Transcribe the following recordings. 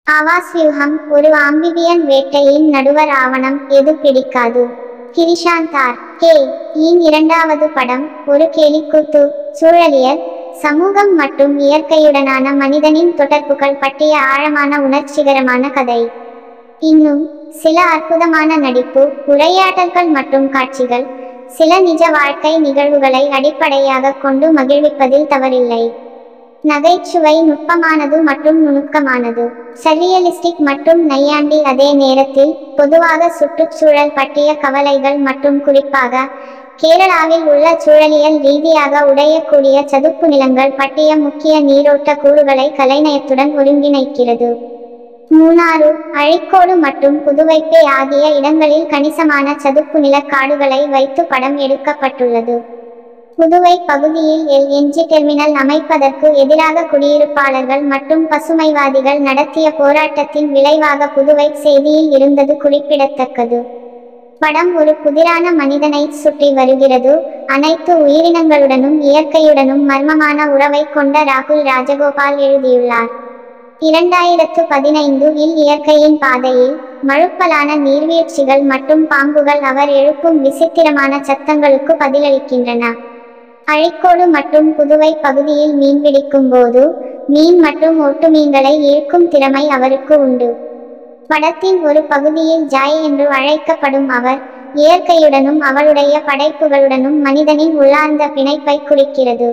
ஆவாஸ் வியூகம் ஒரு ஆம்பிபியன் வேட்டையின் நடுவர் ஆவணம் எது பிடிக்காது கிரிஷாந்தார் ஹே யின் இரண்டாவது படம் ஒரு கேலிக்கூத்து சூழலியல் சமூகம் மற்றும் இயற்கையுடனான மனிதனின் தொடர்புகள் பற்றிய ஆழமான உணர்ச்சிகரமான கதை இன்னும் சில அற்புதமான நடிப்பு உரையாடல்கள் மற்றும் காட்சிகள் சில நிஜ வாழ்க்கை நிகழ்வுகளை அடிப்படையாக கொண்டு மகிழ்விப்பதில் தவறில்லை நகைச்சுவை நுட்பமானது மற்றும் நுணுக்கமானது சர்ரியலிஸ்டிக் மற்றும் நையாண்டி அதே நேரத்தில் பொதுவாக சுற்றுச்சூழல் பற்றிய கவலைகள் மற்றும் குறிப்பாக கேரளாவில் உள்ள சூழலியல் ரீதியாக உடையக்கூடிய சதுப்பு நிலங்கள் பற்றிய முக்கிய நீரோட்ட கூறுகளை கலைநயத்துடன் ஒருங்கிணைக்கிறது மூணாறு அழிக்கோடு மற்றும் புதுவைப்பே ஆகிய இடங்களில் கணிசமான சதுப்பு நிலக் காடுகளை வைத்து படம் எடுக்கப்பட்டுள்ளது புதுவை பகுதியில் எல் என்ஜி டெர்மினல் அமைப்பதற்கு எதிராக குடியிருப்பாளர்கள் மற்றும் பசுமைவாதிகள் நடத்திய போராட்டத்தின் விளைவாக புதுவை செய்தியில் இருந்தது குறிப்பிடத்தக்கது படம் ஒரு புதிரான மனிதனை சுற்றி வருகிறது அனைத்து உயிரினங்களுடனும் இயற்கையுடனும் மர்மமான உறவை கொண்ட ராகுல் ராஜகோபால் எழுதியுள்ளார் இரண்டாயிரத்து பதினைந்து இல் இயற்கையின் பாதையில் மழுப்பலான நீர்வீழ்ச்சிகள் மற்றும் பாம்புகள் அவர் எழுப்பும் விசித்திரமான சத்தங்களுக்கு பதிலளிக்கின்றன அழிக்கோடு மற்றும் புதுவை பகுதியில் மீன்பிடிக்கும் போது மீன் மற்றும் ஒட்டு மீன்களை ஈர்க்கும் திறமை அவருக்கு உண்டு படத்தின் ஒரு பகுதியில் ஜாய் என்று அழைக்கப்படும் அவர் இயற்கையுடனும் அவளுடைய படைப்புகளுடனும் மனிதனின் உள்ளார்ந்த பிணைப்பை குறிக்கிறது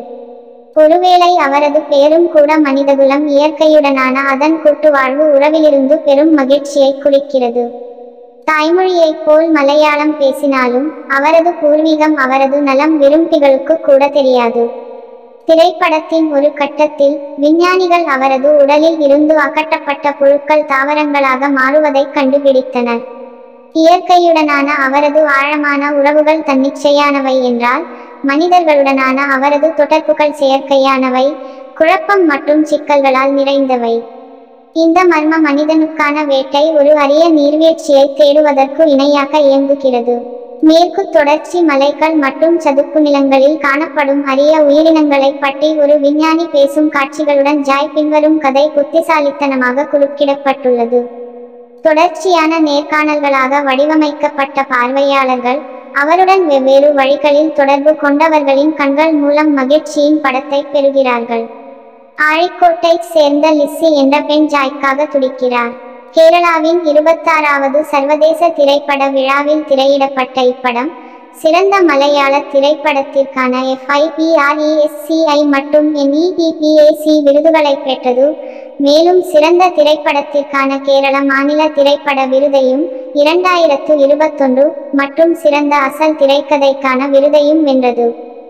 ஒருவேளை அவரது பெயரும் கூட மனிதகுலம் இயற்கையுடனான அதன் கூட்டுவாழ்வு உறவிலிருந்து பெரும் மகிழ்ச்சியை குறிக்கிறது தாய்மொழியைப் போல் மலையாளம் பேசினாலும் அவரது பூர்வீகம் அவரது நலம் விரும்பிகளுக்கு கூட தெரியாது திரைப்படத்தின் ஒரு கட்டத்தில் விஞ்ஞானிகள் அவரது உடலில் இருந்து அகற்றப்பட்ட புழுக்கள் தாவரங்களாக மாறுவதை கண்டுபிடித்தனர் இயற்கையுடனான அவரது ஆழமான உறவுகள் தன்னிச்சையானவை என்றால் மனிதர்களுடனான அவரது தொடர்புகள் செயற்கையானவை குழப்பம் மற்றும் சிக்கல்களால் நிறைந்தவை இந்த மர்ம மனிதனுக்கான வேட்டை ஒரு அரிய நீர்வீழ்ச்சியை தேடுவதற்கு இணையாக இயங்குகிறது மேற்கு தொடர்ச்சி மலைகள் மற்றும் சதுப்பு நிலங்களில் காணப்படும் அரிய உயிரினங்களை பற்றி ஒரு விஞ்ஞானி பேசும் காட்சிகளுடன் ஜாய் பின்வரும் கதை புத்திசாலித்தனமாக குறுக்கிடப்பட்டுள்ளது தொடர்ச்சியான நேர்காணல்களாக வடிவமைக்கப்பட்ட பார்வையாளர்கள் அவருடன் வெவ்வேறு வழிகளில் தொடர்பு கொண்டவர்களின் கண்கள் மூலம் மகிழ்ச்சியின் படத்தை பெறுகிறார்கள் ஆழிக்கோட்டை சேர்ந்த லிஸ்ஸி என்ற பெண் ஜாய்க்காக துடிக்கிறார் கேரளாவின் இருபத்தாறாவது சர்வதேச திரைப்பட விழாவில் திரையிடப்பட்ட இப்படம் சிறந்த மலையாள திரைப்படத்திற்கான எஃப்ஐபிஆர்இஎஸ்சிஐ மற்றும் என்இபிபிஏசி விருதுகளை பெற்றது மேலும் சிறந்த திரைப்படத்திற்கான கேரள மாநில திரைப்பட விருதையும் இரண்டாயிரத்து இருபத்தொன்று மற்றும் சிறந்த அசல் திரைக்கதைக்கான விருதையும் வென்றது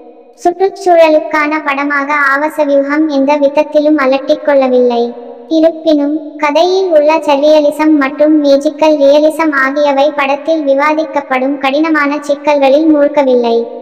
சுற்றுச்சூழலுக்கான படமாக ஆவசவியூகம் எந்த விதத்திலும் அலட்டிக் கொள்ளவில்லை இருப்பினும் கதையில் உள்ள சர்ரியலிசம் மற்றும் மேஜிக்கல் ரியலிசம் ஆகியவை படத்தில் விவாதிக்கப்படும் கடினமான சிக்கல்களில் மூழ்கவில்லை